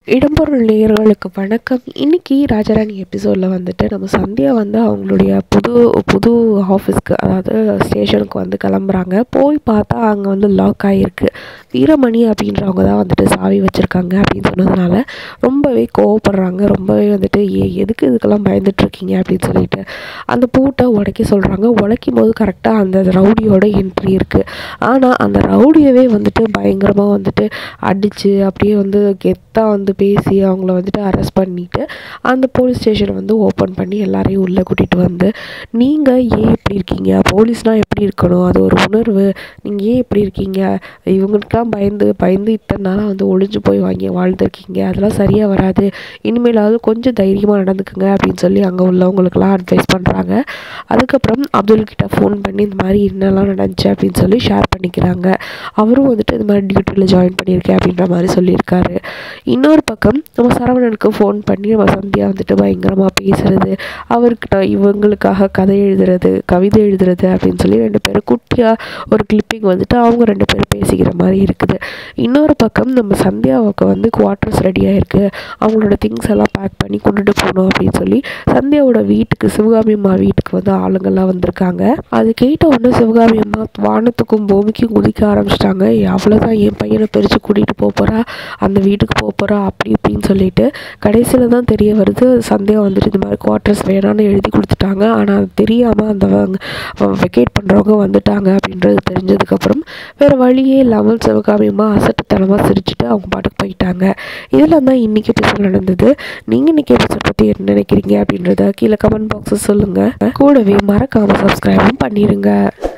இடம்பொருள் நேயர்களுக்கு வணக்கம் இன்னைக்கு ராஜாராணி எபிசோடில் வந்துட்டு நம்ம சந்தியா வந்து அவங்களுடைய புது புது ஆஃபீஸ்க்கு அதாவது ஸ்டேஷனுக்கு வந்து கிளம்புறாங்க போய் பார்த்தா அங்கே வந்து லாக் ஆகிருக்கு வீரமணி அப்படின்றவங்க தான் வந்துட்டு சாவி வச்சுருக்காங்க அப்படின்னு சொன்னதுனால ரொம்பவே கோவப்படுறாங்க ரொம்பவே வந்துட்டு ஏ எதுக்கு இதுக்கெல்லாம் பயந்துட்டுருக்கீங்க அப்படின்னு சொல்லிட்டு அந்த பூட்டை உடைக்க சொல்கிறாங்க உடைக்கும் போது கரெக்டாக அந்த ரவுடியோட என்ட்ரி இருக்குது ஆனால் அந்த ரவுடியவே வந்துட்டு பயங்கரமாக வந்துட்டு அடித்து அப்படியே வந்து கெத்தாக வந்து பேசி அவங்கள வந்துட்டு அரெஸ்ட் பண்ணிவிட்டு அந்த போலீஸ் ஸ்டேஷனை வந்து ஓப்பன் பண்ணி எல்லாரையும் உள்ளே கூட்டிகிட்டு வந்து நீங்கள் ஏன் இப்படி இருக்கீங்க போலீஸ்னால் எப்படி இருக்கணும் அது ஒரு உணர்வு நீங்கள் ஏன் இப்படி இருக்கீங்க இவங்களுக்கெல்லாம் பயந்து பயந்து இத்தனை நாளாக வந்து ஒளிஞ்சு போய் வாங்கி வாழ்ந்துருக்கீங்க அதெல்லாம் சரியாக வராது இனிமேலாவது கொஞ்சம் தைரியமாக நடந்துக்குங்க அப்படின்னு சொல்லி அங்கே உள்ளவங்களுக்கெல்லாம் அட்வைஸ் பண்ணுறாங்க அதுக்கப்புறம் அப்துல் கிட்ட ஃபோன் பண்ணி இந்த மாதிரி என்னெல்லாம் நடந்துச்சு அப்படின்னு சொல்லி ஷேர் பண்ணிக்கிறாங்க அவரும் வந்துட்டு இந்த மாதிரி டியூட்டியில் ஜாயின் பண்ணியிருக்கேன் அப்படின்ற மாதிரி சொல்லியிருக்காரு இன்னொரு பக்கம் நம்ம சரவணனுக்கு ஃபோன் பண்ணி நம்ம சந்தியா வந்துட்டு பயங்கரமாக பேசுறது அவர்கிட்ட இவங்களுக்காக கதை எழுதுறது கவிதை எழுதுறது அப்படின்னு சொல்லி ரெண்டு பேரும் குட்டியாக ஒரு கிளிப்பிங் வந்துட்டு அவங்க ரெண்டு பேரும் பேசிக்கிற மாதிரி இருக்குது இன்னொரு பக்கம் நம்ம சந்தியாவுக்கு வந்து குவார்ட்டர்ஸ் ரெடியாக இருக்குது அவங்களோட திங்ஸ் எல்லாம் பேக் பண்ணி கொண்டுட்டு போகணும் அப்படின்னு சொல்லி சந்தியாவோட வீட்டுக்கு சிவகாமி அம்மா வீட்டுக்கு வந்து ஆளுங்கள்லாம் வந்திருக்காங்க அது கேட்ட உடனே சிவகாமி அம்மா வானத்துக்கும் பூமிக்கும் குதிக்க ஆரம்பிச்சிட்டாங்க அவ்வளோதான் என் பையனை பிரித்து கூட்டிகிட்டு போக போகிறா அந்த வீட்டுக்கு போக போகிறா அப்படி இப்படின்னு சொல்லிட்டு கடைசியில் தான் தெரிய வருது சந்தேகம் வந்துட்டு இந்த மாதிரி குவார்ட்டர்ஸ் வேணான்னு எழுதி கொடுத்துட்டாங்க ஆனால் அது தெரியாமல் அந்த வெக்கேட் பண்ணுறவங்க வந்துட்டாங்க அப்படின்றது தெரிஞ்சதுக்கப்புறம் வேறு வழியே இல்லாமல் சிவகாமி அம்மா அசட்டுத்தனமாக சிரிச்சுட்டு அவங்க பாட்டுக்கு போயிட்டாங்க இதெல்லாம் தான் இன்றைக்கி எபிசோட் நடந்தது நீங்கள் இன்றைக்கி எபிசோட் பற்றி என்ன நினைக்கிறீங்க அப்படின்றத கீழே கமெண்ட் பாக்ஸில் சொல்லுங்கள் கூடவே மறக்காமல் சப்ஸ்கிரைபும் பண்ணிடுங்க